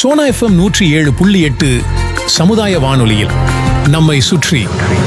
Sona FM நூற்றி ஏழு புள்ளி எட்டு சமுதாய வானொலியில் நம்மை சுற்றி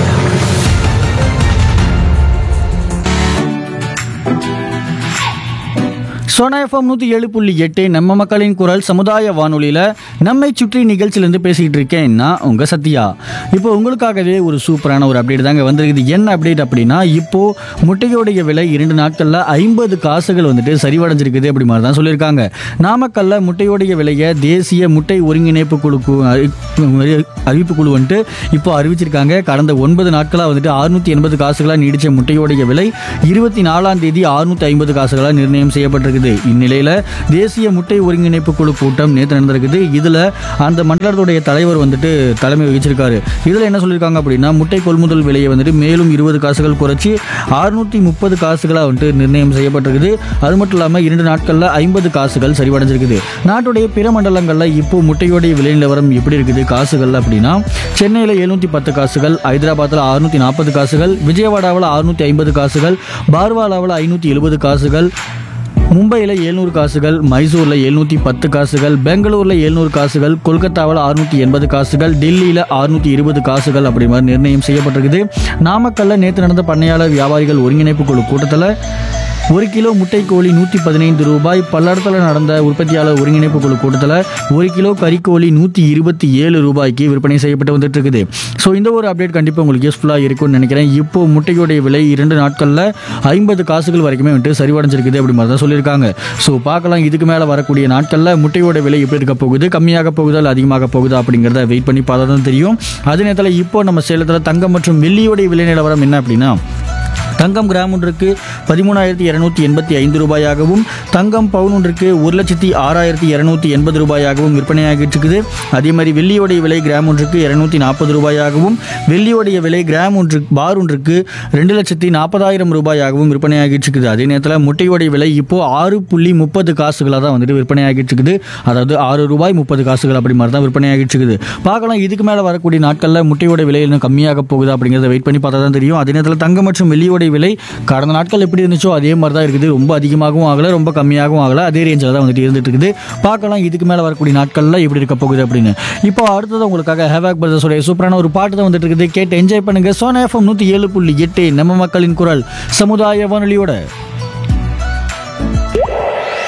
சோனா எஃப்எம் நூற்றி ஏழு புள்ளி எட்டு நம்ம மக்களின் குரல் சமுதாய வானொலியில் நம்மை சுற்றி நிகழ்ச்சியிலேருந்து பேசிக்கிட்டு இருக்கேன் நான் உங்கள் சத்யா இப்போ உங்களுக்காகவே ஒரு சூப்பரான ஒரு அப்டேட் தாங்க வந்திருக்குது என்ன அப்டேட் அப்படின்னா இப்போ முட்டையோடைய விலை இரண்டு நாட்களில் ஐம்பது காசுகள் வந்துட்டு சரிவடைஞ்சிருக்குது அப்படி மாதிரி தான் சொல்லியிருக்காங்க நாமக்கல்ல முட்டையோடைய விலையை தேசிய முட்டை ஒருங்கிணைப்பு குழு கு- அறி- அறிவிப்பு குழு வந்துட்டு இப்போ அறிவிச்சிருக்காங்க கடந்த ஒன்பது நாட்களாக வந்துட்டு அறுநூத்தி எண்பது காசுகளாக நீடிச்ச முட்டையோடைய விலை இருபத்தி நாலாம் தேதி அறுநூத்தி ஐம்பது காசுகளாக நிர்ணயம் செய்யப்பட்டிருக்குது இந்நிலையில் தேசிய முட்டை ஒருங்கிணைப்பு குழு கூட்டம் நேற்று நடந்திருக்குது இதில் அந்த மண்டலத்துடைய தலைவர் வந்துட்டு தலைமை வகிச்சிருக்காரு இதில் என்ன சொல்லியிருக்காங்க அப்படின்னா முட்டை கொள்முதல் விலையை வந்துட்டு மேலும் இருபது காசுகள் குறைச்சி அறுநூத்தி முப்பது காசுகளாக வந்துட்டு நிர்ணயம் செய்யப்பட்டிருக்குது அது மட்டும் இல்லாமல் இரண்டு நாட்களில் ஐம்பது காசுகள் சரிவடைஞ்சிருக்குது நாட்டுடைய பிற மண்டலங்களில் இப்போ முட்டையோடைய விலை நிலவரம் எப்படி இருக்குது காசுகள் அப்படின்னா சென்னையில் எழுநூற்றி பத்து காசுகள் ஹைதராபாத்தில் அறுநூற்றி நாற்பது காசுகள் விஜயவாடாவில் அறுநூற்றி ஐம்பது காசுகள் பார்வாலாவில் ஐநூற்றி எழுபது காசுகள் மும்பையில் எழுநூறு காசுகள் மைசூரில் எழுநூற்றி பத்து காசுகள் பெங்களூரில் எழுநூறு காசுகள் கொல்கத்தாவில் அறுநூற்றி எண்பது காசுகள் டெல்லியில் அறுநூற்றி இருபது காசுகள் அப்படி மாதிரி நிர்ணயம் செய்யப்பட்டிருக்குது நாமக்கல்ல நேற்று நடந்த பண்ணையாளர் வியாபாரிகள் ஒருங்கிணைப்பு குழு கூட்டத்தில் ஒரு கிலோ முட்டைக்கோழி நூற்றி பதினைந்து ரூபாய் பல்லடத்தில் நடந்த உற்பத்தியாளர் ஒருங்கிணைப்பு குழு கூட்டத்தில் ஒரு கிலோ கறிக்கோழி நூற்றி இருபத்தி ஏழு ரூபாய்க்கு விற்பனை செய்யப்பட்டு வந்துட்டு இருக்குது ஸோ இந்த ஒரு அப்டேட் கண்டிப்பாக உங்களுக்கு யூஸ்ஃபுல்லாக இருக்கும்னு நினைக்கிறேன் இப்போ முட்டையோடைய விலை இரண்டு நாட்களில் ஐம்பது காசுகள் வரைக்குமே வந்துட்டு சரிவடைஞ்சிருக்குது அப்படி மாதிரி தான் சொல்லியிருக்காங்க ஸோ பார்க்கலாம் இதுக்கு மேலே வரக்கூடிய நாட்களில் முட்டையோட விலை எப்படி இருக்க போகுது கம்மியாக போகுதா இல்லை அதிகமாக போகுதா அப்படிங்கிறத வெயிட் பண்ணி பார்த்தா தான் தெரியும் அதே நேரத்தில் இப்போ நம்ம சேலத்தில் தங்கம் மற்றும் வெள்ளியோடைய விலை நிலவரம் என்ன அப்படின்னா தங்கம் கிராம் ஒன்றுக்கு பதிமூணாயிரத்தி இரநூத்தி எண்பத்தி ஐந்து ரூபாயாகவும் தங்கம் பவுன் ஒன்றுக்கு ஒரு லட்சத்தி ஆறாயிரத்தி இரநூத்தி எண்பது ரூபாயாகவும் விற்பனையாகிட்டு இருக்குது அதே மாதிரி வெள்ளியோடைய விலை கிராம் ஒன்றுக்கு இரநூத்தி நாற்பது ரூபாயாகவும் வெள்ளியோடைய விலை கிராம் ஒன்று பார் ஒன்றுக்கு ரெண்டு லட்சத்தி நாற்பதாயிரம் ரூபாயாகவும் விற்பனையாகிட்டு இருக்குது அதே நேரத்தில் முட்டையோடைய விலை இப்போ ஆறு புள்ளி முப்பது காசுகளாக தான் வந்துட்டு விற்பனையாகிட்டு இருக்குது அதாவது ஆறு ரூபாய் முப்பது காசுகள் அப்படி மாதிரி தான் விற்பனையாகிட்டு இருக்குது பார்க்கலாம் இதுக்கு மேலே வரக்கூடிய நாட்களில் முட்டையோட விலை இன்னும் கம்மியாக போகுதா அப்படிங்கிறத வெயிட் பண்ணி பார்த்தா தான் தெரியும் அதே நேரத்தில் தங்கம் மற்றும் வெள்ளியோடைய விலை கடந்த நாட்கள் எப்படி இருந்துச்சோ அதே மாதிரி தான் இருக்குது ரொம்ப அதிகமாகவும் ஆகலை ரொம்ப கம்மியாகவும் ஆகலை அதே ரேஞ்சில் தான் வந்துட்டு இருந்துட்டு இருக்குது பார்க்கலாம் இதுக்கு மேலே வரக்கூடிய நாட்களில் எப்படி இருக்க போகுது அப்படின்னு இப்போ அடுத்தது உங்களுக்காக ஹேவாக் பிரதர்ஸோடைய சூப்பரான ஒரு பாட்டு தான் வந்துட்டு இருக்குது கேட்டு என்ஜாய் பண்ணுங்க சோனா எஃப்எம் நூற்றி ஏழு புள்ளி எட்டு நம்ம மக்களின் குரல் சமுதாய வானொலியோட